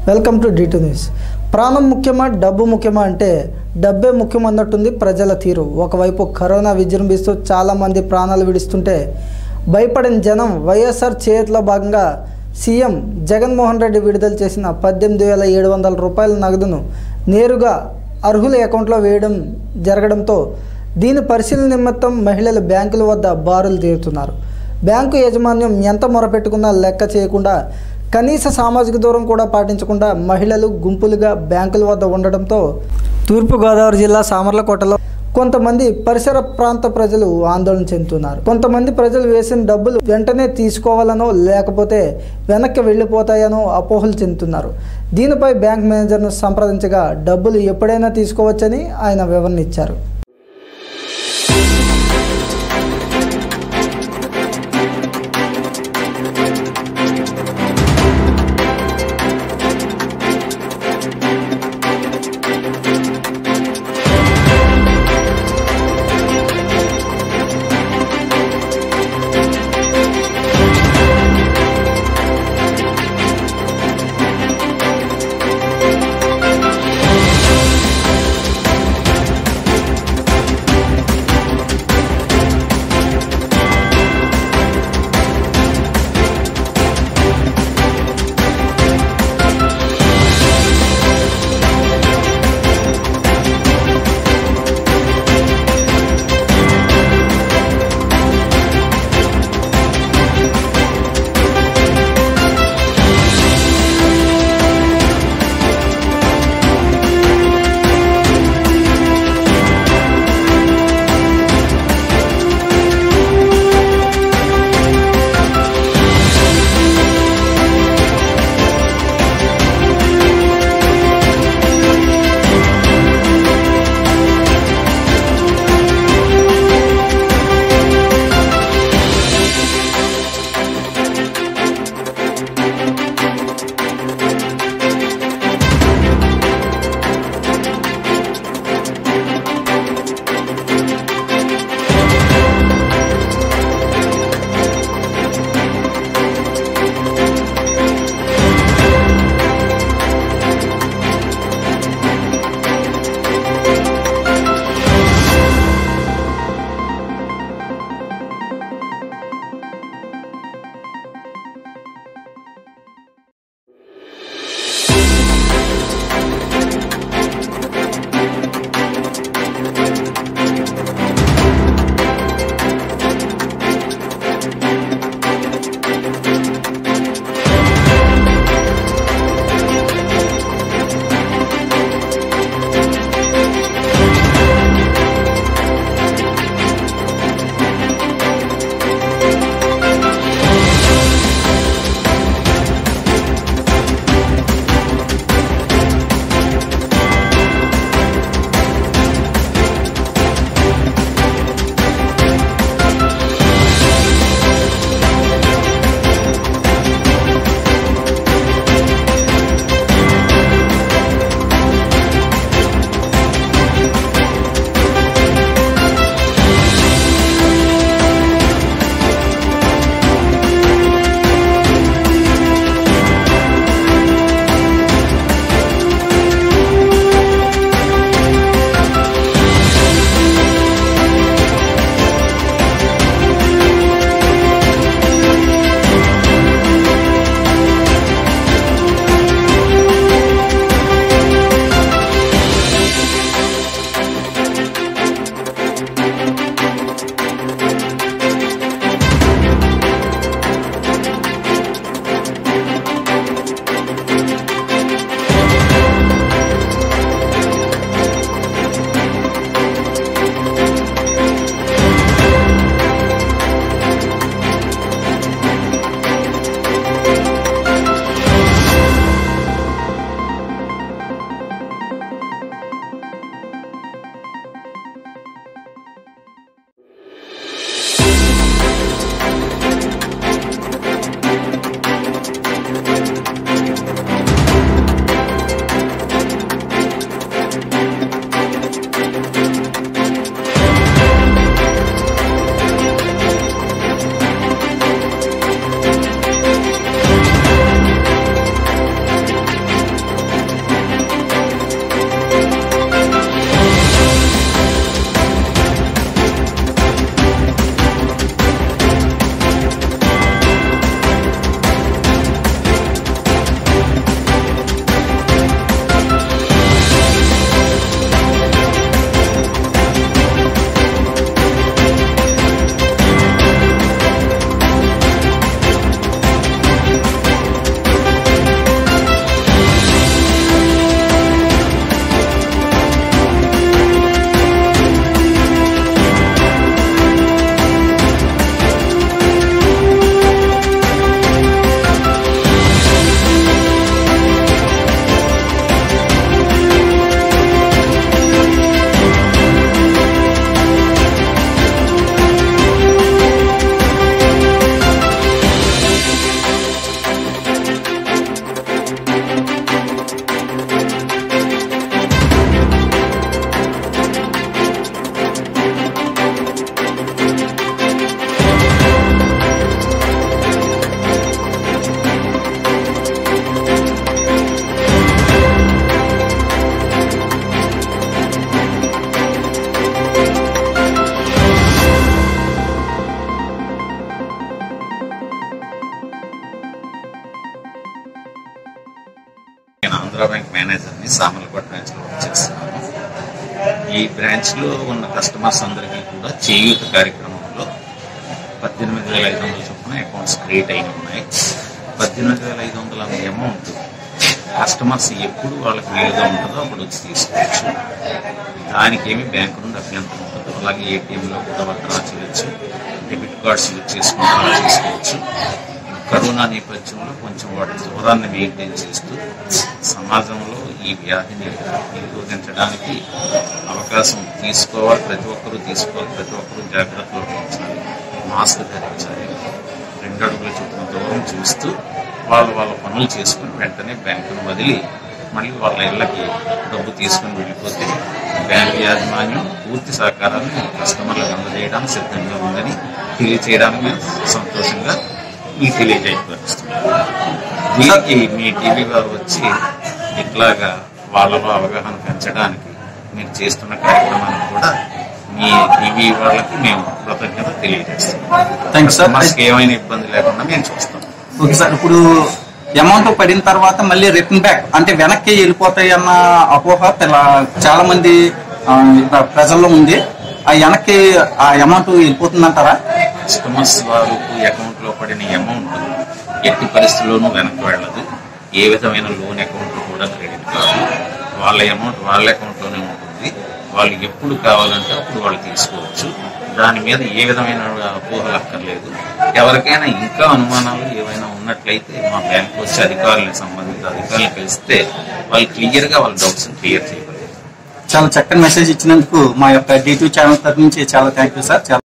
welcome to DT news ప్రాణం ముఖ్యమా డబ్బు ముఖ్యమా అంటే డబ్బే ముఖ్యం అన్నట్టుంది ప్రజల తీరు ఒకవైపు కరోనా విజృంభిస్తూ చాలామంది ప్రాణాలు విడుస్తుంటే భయపడిన జనం వైఎస్ఆర్ చేతిలో భాగంగా సీఎం జగన్మోహన్ రెడ్డి విడుదల చేసిన పద్దెనిమిది వేల ఏడు వందల రూపాయల నగదును నేరుగా అర్హుల అకౌంట్లో వేయడం జరగడంతో దీని పరిశీలన నిమిత్తం మహిళలు బ్యాంకుల వద్ద బారులు తీరుతున్నారు బ్యాంకు యాజమాన్యం ఎంత మొరపెట్టుకున్నా లెక్క చేయకుండా కనీస సామాజిక దూరం కూడా పాటించకుండా మహిళలు గుంపులుగా బ్యాంకుల వద్ద ఉండడంతో తూర్పుగోదావరి జిల్లా సామర్లకోటలో కొంతమంది పరిసర ప్రాంత ప్రజలు ఆందోళన చెందుతున్నారు కొంతమంది ప్రజలు వేసిన డబ్బులు వెంటనే తీసుకోవాలనో లేకపోతే వెనక్కి వెళ్ళిపోతాయనో అపోహలు చెందుతున్నారు దీనిపై బ్యాంక్ మేనేజర్ను సంప్రదించగా డబ్బులు ఎప్పుడైనా తీసుకోవచ్చని ఆయన వివరణ ఇచ్చారు నేను ఆంధ్ర బ్యాంక్ మేనేజర్ని సామలకోట బ్రాంచ్లో వర్క్ చేస్తున్నాను ఈ బ్రాంచ్లో ఉన్న కస్టమర్స్ అందరికీ కూడా చేయూత కార్యక్రమంలో పద్దెనిమిది వేల ఐదు వందల చొప్పున అకౌంట్స్ క్రియేట్ అయిన ఉన్నాయి పద్దెనిమిది వేల ఐదు వందల అమౌంట్ కస్టమర్స్ ఎప్పుడు వాళ్ళకి వీలుగా ఉంటుందో అప్పుడు వచ్చి తీసుకోవచ్చు దానికి ఏమి బ్యాంకు నుండి అభ్యంతరం ఉండదు అలాగే ఏటీఎంలో కూడా వాళ్ళు డ్రా చేయొచ్చు డెబిట్ కార్డ్స్ యూజ్ చేసుకుని డ్రా చేసుకోవచ్చు కరోనా నేపథ్యంలో కొంచెం వాటి దూరాన్ని మెయింటైన్ చేస్తూ సమాజంలో ఈ వ్యాధిని నిరోధించడానికి అవకాశం తీసుకోవాలి ప్రతి ఒక్కరూ తీసుకోవాలి ప్రతి ఒక్కరూ జాగ్రత్తలు వహించాలి మాస్క్ ధరించాలి రెండు అడుగుల చుట్టూ దూరం చూస్తూ వాళ్ళు వాళ్ళ పనులు చేసుకుని వెంటనే బ్యాంకును వదిలి మళ్ళీ వాళ్ళ ఇళ్ళకి డబ్బు తీసుకుని వెళ్ళిపోతే బ్యాంక్ యాజమాన్యం పూర్తి సహకారాన్ని కస్టమర్లకు అందజేయడానికి సిద్ధంగా ఉందని తెలియచేయడానికి మేము సంతోషంగా మీకు తెలియజేయపరుస్తున్నాం దీనికి మీ టీవీ వారు వచ్చి ఇట్లాగా వాళ్ళలో అవగాహన పెంచడానికి మీరు చేస్తున్న కార్యక్రమానికి కూడా మీ టీవీ వాళ్ళకి మేము కృతజ్ఞత తెలియజేస్తున్నాం థ్యాంక్ సార్ కస్టమర్స్కి ఏమైనా ఇబ్బంది లేకుండా మేము చూస్తాం ఓకే సార్ ఇప్పుడు అమౌంట్ పడిన తర్వాత మళ్ళీ రిటర్న్ బ్యాక్ అంటే వెనక్కి వెళ్ళిపోతాయి అన్న అపోహ తెల- చాలా మంది ఆ, ఇక్కడ ప్రజల్లో ఉంది ఆ వెనక్కి ఆ అమౌంట్ వెళ్ళిపోతుందంటారా కస్టమర్స్ వారికి అకౌంట్ లో పడిన అమౌంట్ ఎట్టి పరిస్థితుల్లోనూ వెనక్కి వెళ్ళదు ఏ విధమైన లోన్ అకౌంట్ కూడా క్రెడిట్ కాదు వాళ్ళ అమౌంట్ వాళ్ళ అకౌంట్ లోనే ఉంటుంది వాళ్ళు ఎప్పుడు కావాలంటే అప్పుడు వాళ్ళు తీసుకోవచ్చు దాని మీద ఏ విధమైన అపోహలు అక్కర్లేదు ఎవరికైనా ఇంకా అనుమానాలు ఏవైనా ఉన్నట్లయితే మా బ్యాంక్ వచ్చి అధికారులకు సంబంధిత అధికారులు కలిస్తే వాళ్ళు క్లియర్ గా వాళ్ళ డౌట్స్ క్లియర్ చేయగలరు చాలా చక్కని మెసేజ్ ఇచ్చినందుకు మా యొక్క డి ఛానల్ తరఫు నుంచి చాలా థ్యాంక్ యూ సార్ చాలా